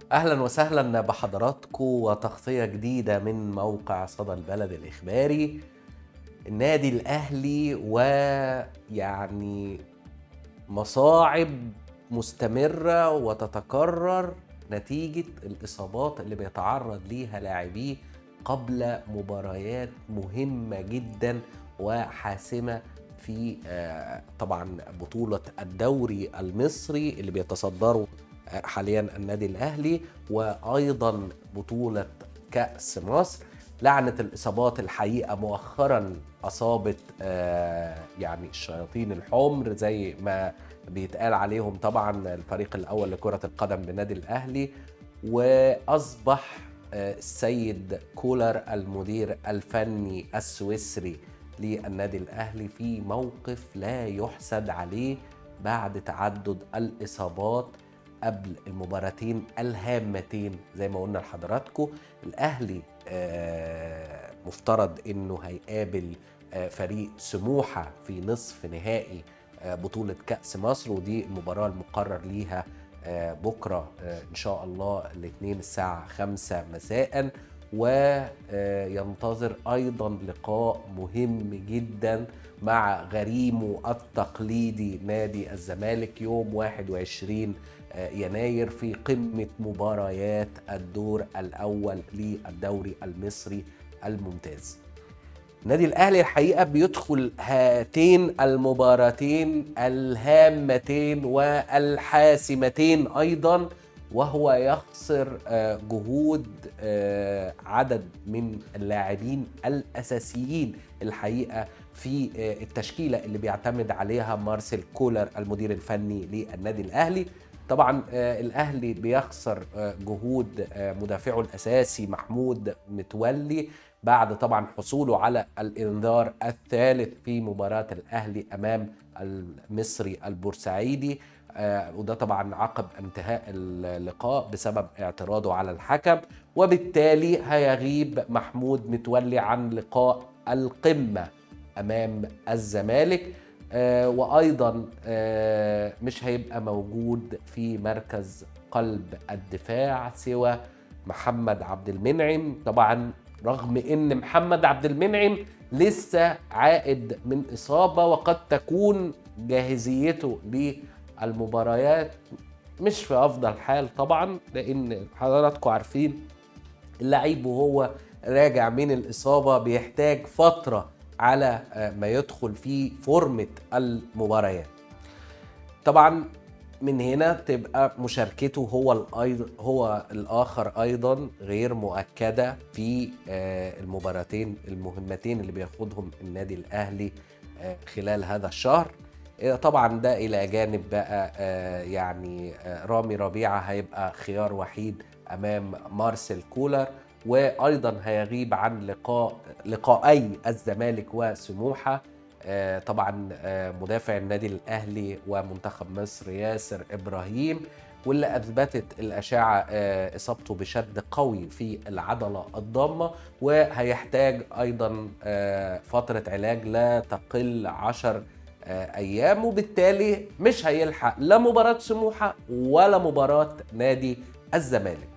اهلا وسهلا بحضراتكم وتغطيه جديده من موقع صدى البلد الاخباري النادي الاهلي ويعني مصاعب مستمره وتتكرر نتيجه الاصابات اللي بيتعرض ليها لاعبيه قبل مباريات مهمه جدا وحاسمه في آه، طبعا بطوله الدوري المصري اللي بيتصدره حاليا النادي الاهلي وايضا بطوله كاس مصر لعنه الاصابات الحقيقه مؤخرا اصابت آه، يعني الشياطين الحمر زي ما بيتقال عليهم طبعا الفريق الاول لكره القدم بالنادي الاهلي واصبح آه، السيد كولر المدير الفني السويسري للنادي الاهلي في موقف لا يحسد عليه بعد تعدد الاصابات قبل المباراتين الهامتين زي ما قلنا لحضراتكم الاهلي آه، مفترض انه هيقابل آه، فريق سموحه في نصف نهائي آه، بطوله كاس مصر ودي المباراه المقرر ليها آه، بكره آه، ان شاء الله الاثنين الساعه 5 مساء وينتظر ايضا لقاء مهم جدا مع غريمه التقليدي نادي الزمالك يوم 21 يناير في قمة مباريات الدور الأول للدوري المصري الممتاز النادي الأهلي الحقيقة بيدخل هاتين المباراتين الهامتين والحاسمتين أيضا وهو يخسر آه، جهود آه، عدد من اللاعبين الأساسيين الحقيقة في آه، التشكيلة اللي بيعتمد عليها مارسيل كولر المدير الفني للنادي الأهلي طبعا آه، الاهلي بيخسر آه، جهود آه، مدافعه الاساسي محمود متولي بعد طبعا حصوله على الانذار الثالث في مباراه الاهلي امام المصري البورسعيدي آه، وده طبعا عقب انتهاء اللقاء بسبب اعتراضه على الحكم وبالتالي هيغيب محمود متولي عن لقاء القمه امام الزمالك آه، وايضا آه، مش هيبقى موجود في مركز قلب الدفاع سوى محمد عبد المنعم طبعا رغم ان محمد عبد المنعم لسه عائد من اصابه وقد تكون جاهزيته للمباريات مش في افضل حال طبعا لان حضراتكم عارفين اللعيب وهو راجع من الاصابه بيحتاج فتره على آه، ما يدخل في فورمه المباريات طبعا من هنا تبقى مشاركته هو الأيض هو الاخر ايضا غير مؤكده في آه، المباراتين المهمتين اللي بياخدهم النادي الاهلي آه، خلال هذا الشهر آه، طبعا ده الى جانب بقى آه، يعني آه، رامي ربيعه هيبقى خيار وحيد امام مارسيل كولر وايضا هيغيب عن لقاء لقائي الزمالك وسموحه آه، طبعا آه، مدافع النادي الاهلي ومنتخب مصر ياسر ابراهيم واللي اثبتت الاشعه آه، اصابته بشد قوي في العضله الضامه وهيحتاج ايضا آه، فتره علاج لا تقل 10 آه، ايام وبالتالي مش هيلحق لا مباراه سموحه ولا مباراه نادي الزمالك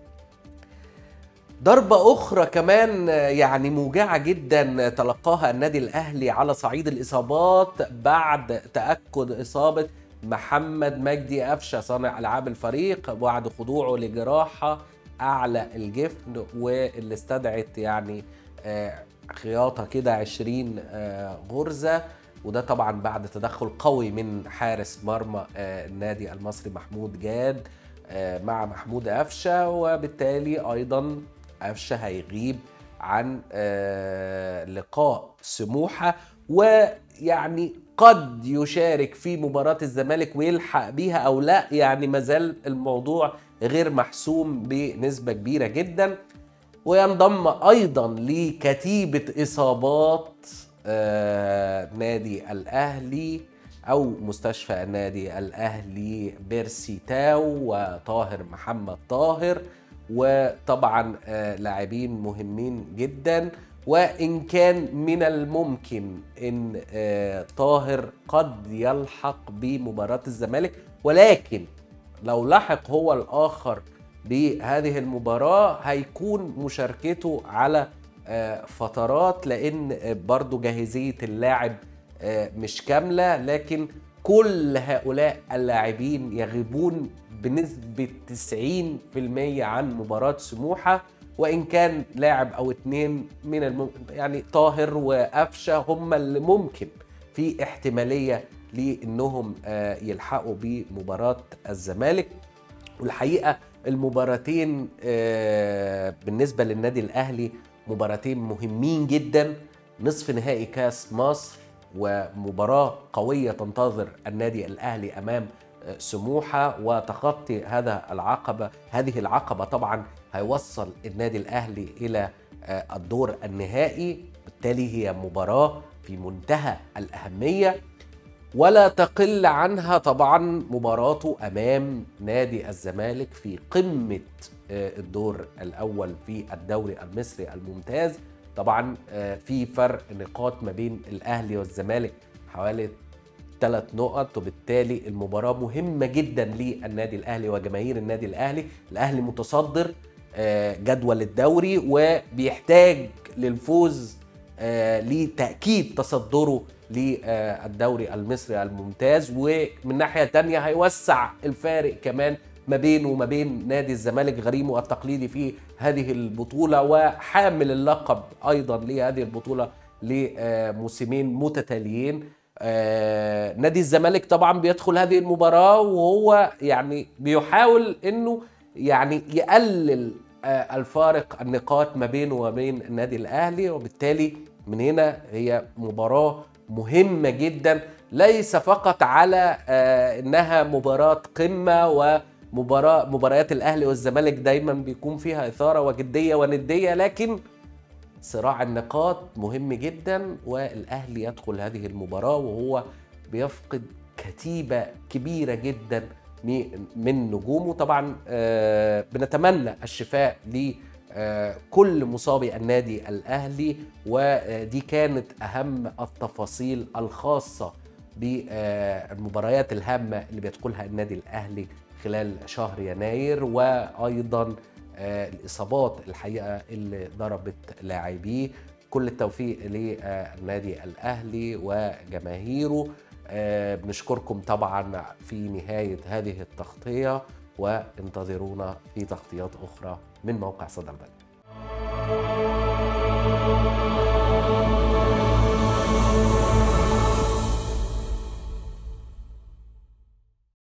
ضربة أخرى كمان يعني موجعة جدا تلقاها النادي الأهلي على صعيد الإصابات بعد تأكد إصابة محمد مجدي قفشة صانع ألعاب الفريق بعد خضوعه لجراحة أعلى الجفن واللي استدعت يعني آه، خياطة كده 20 آه، غرزة وده طبعا بعد تدخل قوي من حارس مرمى آه، النادي المصري محمود جاد آه، مع محمود قفشه وبالتالي ايضا قفشه هيغيب عن آه، لقاء سموحه ويعني قد يشارك في مباراة الزمالك ويلحق بيها أو لا يعني مازال الموضوع غير محسوم بنسبة كبيرة جدا وينضم أيضا لكتيبة إصابات آه، نادي الأهلي أو مستشفى النادي الأهلي بيرسي تاو وطاهر محمد طاهر وطبعا آه، لاعبين مهمين جدا وإن كان من الممكن إن آه، طاهر قد يلحق بمباراة الزمالك ولكن لو لحق هو الآخر بهذه المباراة هيكون مشاركته على آه، فترات لأن برضو جاهزية اللاعب آه، مش كاملة لكن كل هؤلاء اللاعبين يغيبون بنسبة 90% عن مباراة سموحة وإن كان لاعب أو اتنين من الم... يعني طاهر وقفشة هم اللي ممكن في احتمالية لأنهم آه، يلحقوا بمباراة الزمالك والحقيقة المباراتين آه، بالنسبة للنادي الأهلي مباراتين مهمين جدا نصف نهائي كاس مصر ومباراة قوية تنتظر النادي الأهلي أمام آه، سموحة وتخطي هذا العقبة هذه العقبة طبعا هيوصل النادي الأهلي إلى آه، الدور النهائي بالتالي هي مباراة في منتهى الأهمية ولا تقل عنها طبعا مباراته امام نادي الزمالك في قمه آه، الدور الاول في الدوري المصري الممتاز طبعا آه، في فرق نقاط ما بين الاهلي والزمالك حوالي ثلاث نقط وبالتالي المباراه مهمه جدا للنادي الاهلي وجماهير النادي الاهلي الاهلي متصدر آه، جدول الدوري وبيحتاج للفوز آه، لتأكيد تصدره للدوري المصري الممتاز ومن ناحية تانية هيوسع الفارق كمان ما بينه وما بين نادي الزمالك غريمه التقليدي في هذه البطولة وحامل اللقب أيضا لهذه البطولة لموسمين متتاليين آه، نادي الزمالك طبعا بيدخل هذه المباراة وهو يعني بيحاول انه يعني يقلل آه، الفارق النقاط ما بينه وما بين النادي الاهلي وبالتالي من هنا هي مباراه مهمه جدا ليس فقط على آه، انها مباراه قمه ومباراه مباريات الاهلي والزمالك دايما بيكون فيها اثاره وجديه ونديه لكن صراع النقاط مهم جدا والاهلي يدخل هذه المباراه وهو بيفقد كتيبه كبيره جدا مي- من نجومه طبعا آه، بنتمنى الشفاء لكل مصابي النادي الاهلي ودي كانت اهم التفاصيل الخاصه بالمباريات الهامه اللي بيدخلها النادي الاهلي خلال شهر يناير وايضا آه، الاصابات الحقيقه اللي ضربت لاعبيه كل التوفيق للنادي الاهلي وجماهيره آه، بنشكركم طبعا في نهايه هذه التغطيه وانتظرونا في تغطيات اخرى من موقع صدى البلد